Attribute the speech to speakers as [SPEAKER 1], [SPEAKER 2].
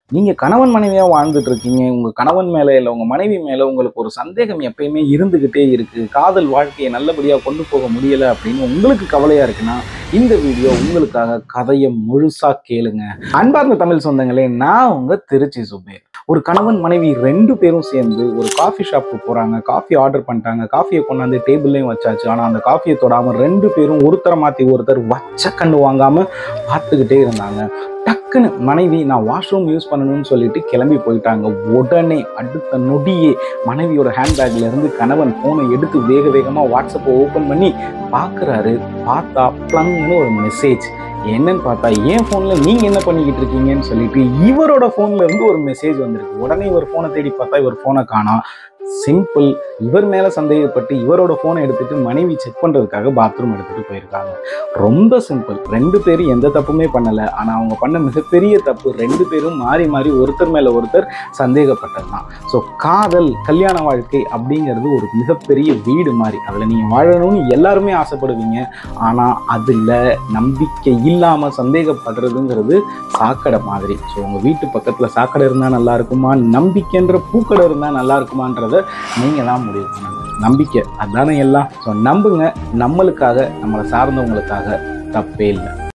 [SPEAKER 1] நீங்க கணவன் மனைவியா வாழ்ந்துட்டு இருக்கீங்க உங்க கணவன் மேல இல்ல உங்க மனைவி மேல உங்களுக்கு ஒரு சந்தேகம் எப்பயுமே இருந்துகிட்டே இருக்கு காதல் வாழ்க்கையை நல்லபடியா கொண்டு போக முடியல அப்படின்னு உங்களுக்கு கவலையா இருக்குன்னா இந்த வீடியோ உங்களுக்காக கதையை முழுசா கேளுங்க அன்பார்ந்த தமிழ் சொந்தங்களே நான் உங்க திருச்சி சுபேர் ஒரு கணவன் மனைவி ரெண்டு பேரும் சேர்ந்து ஒரு காஃபி ஷாப்புக்கு போறாங்க காஃபி ஆர்டர் பண்ணிட்டாங்க காஃபியை கொண்டாந்து டேபிள்லையும் வச்சாச்சு ஆனா அந்த காஃபியை தொடாம ரெண்டு பேரும் ஒருத்தரை மாத்தி ஒருத்தர் வச்ச கண்டு வாங்காம பார்த்துக்கிட்டே இருந்தாங்க டக்குன்னு மனைவி நான் வாஷ்ரூம் யூஸ் பண்ணணும்னு சொல்லிட்டு கிளம்பி போயிட்டாங்க உடனே அடுத்த நொடியே மனைவியோட ஹேண்ட்பேக்ல இருந்து கணவன் ஃபோனை எடுத்து வேக வேகமாக வாட்ஸ்அப்பை ஓப்பன் பண்ணி பார்க்குறாரு பார்த்தா ப்ளங்னு ஒரு மெசேஜ் என்னன்னு பார்த்தா என் ஃபோனில் நீங்கள் என்ன பண்ணிக்கிட்டு இருக்கீங்கன்னு சொல்லிட்டு இவரோட ஃபோன்ல இருந்து ஒரு மெசேஜ் வந்திருக்கு உடனே இவர் ஃபோனை தேடி பார்த்தா இவர் ஃபோனை காணோம் சிம்பிள் இவர் மேலே சந்தேகப்பட்டு இவரோட ஃபோனை எடுத்துட்டு மனைவி செக் பண்ணுறதுக்காக பாத்ரூம் எடுத்துட்டு போயிருக்காங்க ரொம்ப சிம்பிள் ரெண்டு பேரும் எந்த தப்புமே பண்ணலை ஆனால் அவங்க பண்ண மிகப்பெரிய தப்பு ரெண்டு பேரும் மாறி மாறி ஒருத்தர் மேலே ஒருத்தர் சந்தேகப்பட்டது தான் ஸோ காதல் கல்யாண வாழ்க்கை அப்படிங்கிறது ஒரு மிகப்பெரிய வீடு மாதிரி அதில் நீங்கள் வாழணும்னு எல்லாருமே ஆசைப்படுவீங்க ஆனால் அதில் நம்பிக்கை இல்லாமல் சந்தேகப்படுறதுங்கிறது சாக்கடை மாதிரி ஸோ உங்கள் வீட்டு பக்கத்தில் சாக்கடை இருந்தால் நல்லா இருக்குமா நம்பிக்கைன்ற பூக்கடை இருந்தால் நல்லா இருக்குமான்றத நீங்கள் தான் முடிவு பண்ணணும் நம்பிக்கை அதானே எல்லாம் ஸோ நம்புங்க நம்மளுக்காக நம்மளை சார்ந்தவங்களுக்காக தப்பே இல்லை